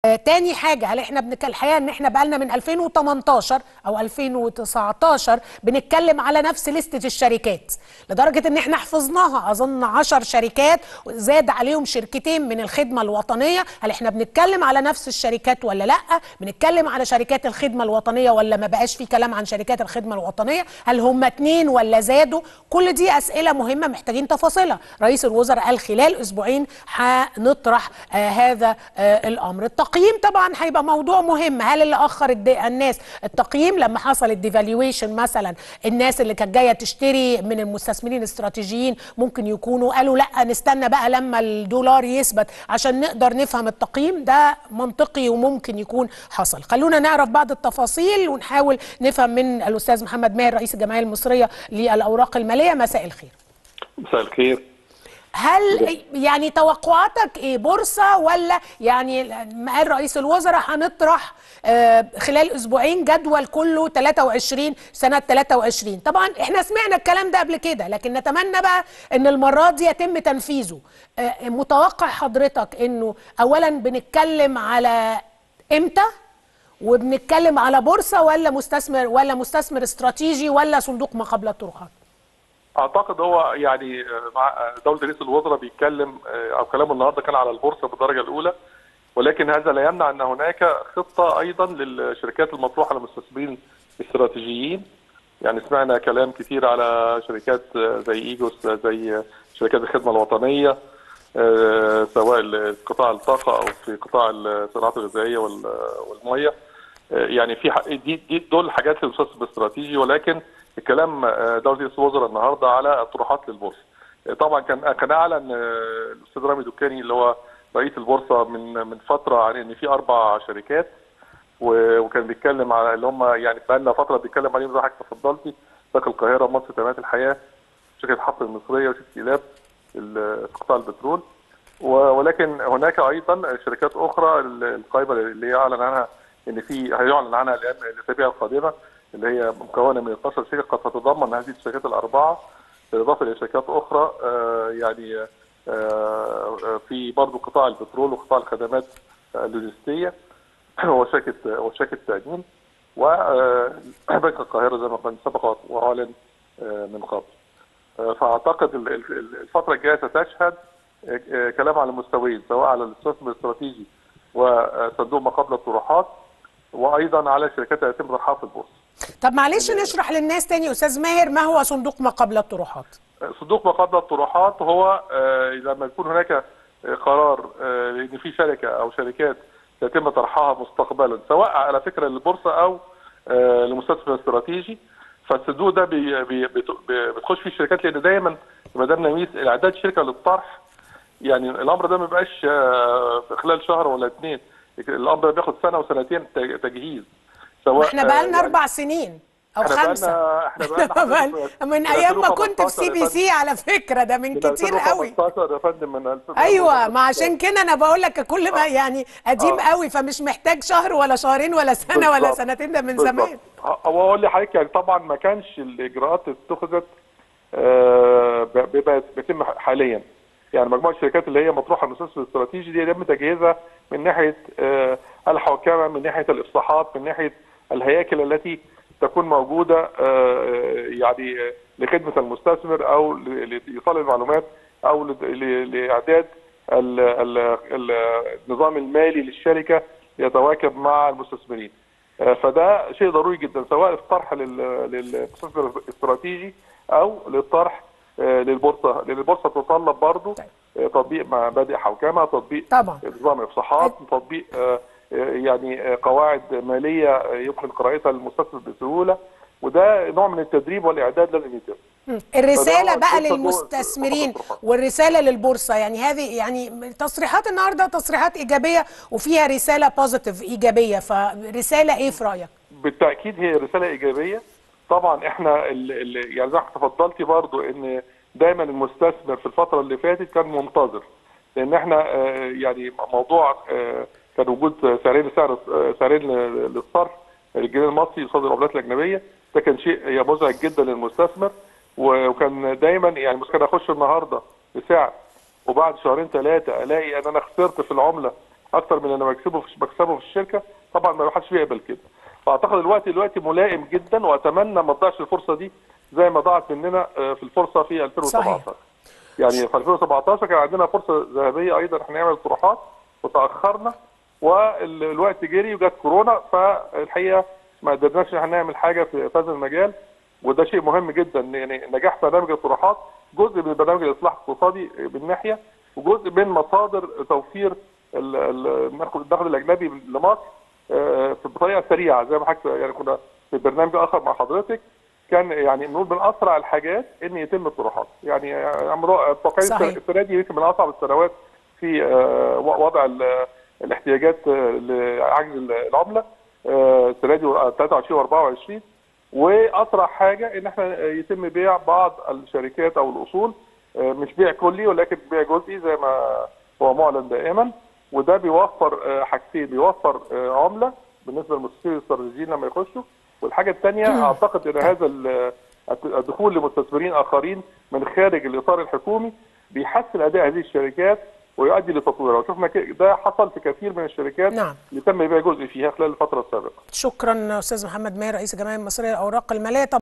آه، تاني حاجة هل احنا بنك الحقيقة ان احنا بقالنا من 2018 او 2019 بنتكلم على نفس لستة الشركات لدرجة ان احنا حفظناها اظن 10 شركات زاد عليهم شركتين من الخدمة الوطنية هل احنا بنتكلم على نفس الشركات ولا لا بنتكلم على شركات الخدمة الوطنية ولا ما بقاش في كلام عن شركات الخدمة الوطنية هل هم اتنين ولا زادوا كل دي اسئلة مهمة محتاجين تفاصيلها رئيس الوزراء قال خلال اسبوعين هنطرح آه هذا آه الامر التقييم طبعا هيبقى موضوع مهم هل اللي اخر الد- الناس التقييم لما حصل الديفالويشن مثلا الناس اللي كانت جايه تشتري من المستثمرين الاستراتيجيين ممكن يكونوا قالوا لا نستنى بقى لما الدولار يثبت عشان نقدر نفهم التقييم ده منطقي وممكن يكون حصل خلونا نعرف بعض التفاصيل ونحاول نفهم من الاستاذ محمد ماهر رئيس الجمعيه المصريه للاوراق الماليه مساء الخير مساء الخير هل يعني توقعاتك ايه بورصه ولا يعني ما قال رئيس الوزراء هنطرح آه، خلال اسبوعين جدول كله 23 سنه 23 طبعا احنا سمعنا الكلام ده قبل كده لكن نتمنى بقى ان المره دي يتم تنفيذه آه، متوقع حضرتك انه اولا بنتكلم على امتى وبنتكلم على بورصه ولا مستثمر ولا مستثمر استراتيجي ولا صندوق ما قبل الطروحات اعتقد هو يعني مع دوله رئيس الوزراء بيتكلم او كلامه النهارده كان على البورصه بالدرجه الاولى ولكن هذا لا يمنع ان هناك خطه ايضا للشركات المطروحه للمستثمرين الاستراتيجيين يعني سمعنا كلام كتير على شركات زي ايجوس زي شركات الخدمه الوطنيه آه، سواء قطاع الطاقه او في قطاع الصناعات الغذائيه وال- والميه آه، يعني في ح- دي, دي دول حاجات للمستثمر الاستراتيجي ولكن الكلام آه، دوله رئيس الوزراء النهارده على الطروحات للبورصه آه، طبعا كان كان اعلن آه، الاستاذ رامي دكاني اللي هو رئيس البورصه من من فتره عن ان في اربع شركات و- وكان بيتكلم على اللي هم يعني بقى لنا فتره بيتكلم عليهم زي ما حضرتك تفضلتي بنك القاهره مصر تنميه الحياه شركه حفر المصريه وشركه ايلاب ال- في قطاع البترول و- ولكن هناك ايضا شركات اخرى ال- القائمه اللي يعلن عنها ان في هيعلن عنها الان الاسابيع القادمه اللي هي مكونه من 12 شركه قد تتضمن هذه الشركات الاربعه بالاضافه الى شركات اخرى آه، يعني آه، آه، في برضه قطاع البترول وقطاع الخدمات اللوجستيه وشركه وشركه تامين وبنك القاهره زي ما كان سبق واعلن آه، من قبل. آه، فاعتقد ال- ال- الفتره الجايه ستشهد آه، آه، كلام على المستويين سواء على الاستثمار الاستراتيجي وصندوق ما قبل الطروحات وايضا على الشركات التي يتم طرحها في البورصه. طب معلش نشرح للناس تاني استاذ ماهر ما هو صندوق ما قبل الطروحات صندوق ما قبل الطروحات هو آه، لما يكون هناك آه، قرار آه، ان في شركه او شركات يتم طرحها مستقبلا سواء على فكره للبورصه او آه، لمستثمر استراتيجي فالصندوق ده بي بي بت- بي- بتخش فيه الشركات لان دايما مدام نميس اعداد شركه للطرح يعني الامر ده ما بيبقاش آه، في خلال شهر ولا اثنين الامر ده بياخد سنه وسنتين تج- تجهيز سواء احنا بقى آه، لنا يعني اربع سنين او احنا خمسه بقالنا احنا بقالنا بقى- من ايام ما كنت في سي بي سي على فكره ده من كتير قوي 2015 يا فندم من 2015 ايوه ما عشان كده انا بقول لك كل ما يعني قديم آه. قوي فمش محتاج شهر ولا شهرين ولا سنه ولا بالظبط. سنتين ده من بالظبط. زمان هو اقول لحضرتك يعني طبعا ما كانش الاجراءات اللي اتخذت آه، ب- بيبقى بيتم حاليا يعني مجموعه الشركات اللي هي مطروحه المستثمر الاستراتيجي دي يتم تجهيزها من ناحيه آه، الحوكمه من ناحيه الافصاحات من ناحيه الهياكل التي تكون موجوده آه، يعني آه، لخدمه المستثمر او ل- لايصال المعلومات او ل- ل- لاعداد ال- ال- ال- النظام المالي للشركه يتواكب مع المستثمرين. آه، فده شيء ضروري جدا سواء الطرح لل- للمستثمر الاستراتيجي او للطرح آه، للبورصه لان البورصه تتطلب برضه آه، تطبيق مبادئ حوكمه تطبيق طبعا نظام افصاحات تطبيق آه، آه، يعني آه، قواعد ماليه آه، يمكن قراءتها للمستثمر بسهوله وده نوع من التدريب والاعداد لازم يتم مم. الرساله فده هو بقى البورصة للمستثمرين جوه- والرساله للبورصه يعني هذه يعني تصريحات النهارده تصريحات ايجابيه وفيها رساله بوزيتيف ايجابيه فرساله ايه في رايك؟ بالتاكيد هي رساله ايجابيه طبعا احنا ال ال يعني زي ما تفضلتي برضو ان دايما المستثمر في الفتره اللي فاتت كان منتظر لان احنا آه، يعني موضوع آه، كان وجود سعرين سعر آه، سعرين ل- للصرف الجنيه المصري قصاد العملات الاجنبيه ده كان شيء مزعج جدا للمستثمر و- وكان دايما يعني مش كان اخش النهارده بسعر وبعد شهرين ثلاثه الاقي ان انا خسرت في العمله اكتر من اللي بكسبه في بكسبه في الشركه طبعا ما حدش بيقبل كده فاعتقد الوقت دلوقتي ملائم جدا واتمنى ما تضيعش الفرصه دي زي ما ضاعت مننا آه، في الفرصه في 2017 صحيح. يعني في 2017 كان عندنا فرصه ذهبيه ايضا احنا نعمل طروحات وتاخرنا والوقت جري وجت كورونا فالحقيقه ما قدرناش ان احنا نعمل حاجه في في هذا المجال وده شيء مهم جدا يعني نجاح برنامج الطروحات جزء من برنامج الاصلاح الاقتصادي من ناحيه وجزء من مصادر توفير ال- ال- الدخل الاجنبي لمصر آه، بطريقه سريعه زي ما حضرتك يعني كنا في برنامج اخر مع حضرتك كان يعني نقول من اسرع الحاجات ان يتم الطروحات يعني عمرو توقيع صحيح. السنه دي يمكن من اصعب السنوات في آه، وضع ال- الاحتياجات آه، لعجز العمله آه، السنه دي 23 و24 واسرع حاجه ان احنا يتم بيع بعض الشركات او الاصول آه، مش بيع كلي ولكن بيع جزئي زي ما هو معلن دائما وده بيوفر آه، حاجتين بيوفر آه، عمله بالنسبه للمستثمرين الاستراتيجيين لما يخشوا والحاجه الثانيه اعتقد ان هذا ال- الدخول لمستثمرين اخرين من خارج الاطار الحكومي بيحسن اداء هذه الشركات ويؤدي لتطويرها وشفنا كده- ده حصل في كثير من الشركات نعم. اللي تم بيع جزء فيها خلال الفتره السابقه شكرا استاذ محمد ماهر رئيس الجمعيه المصريه للاوراق الماليه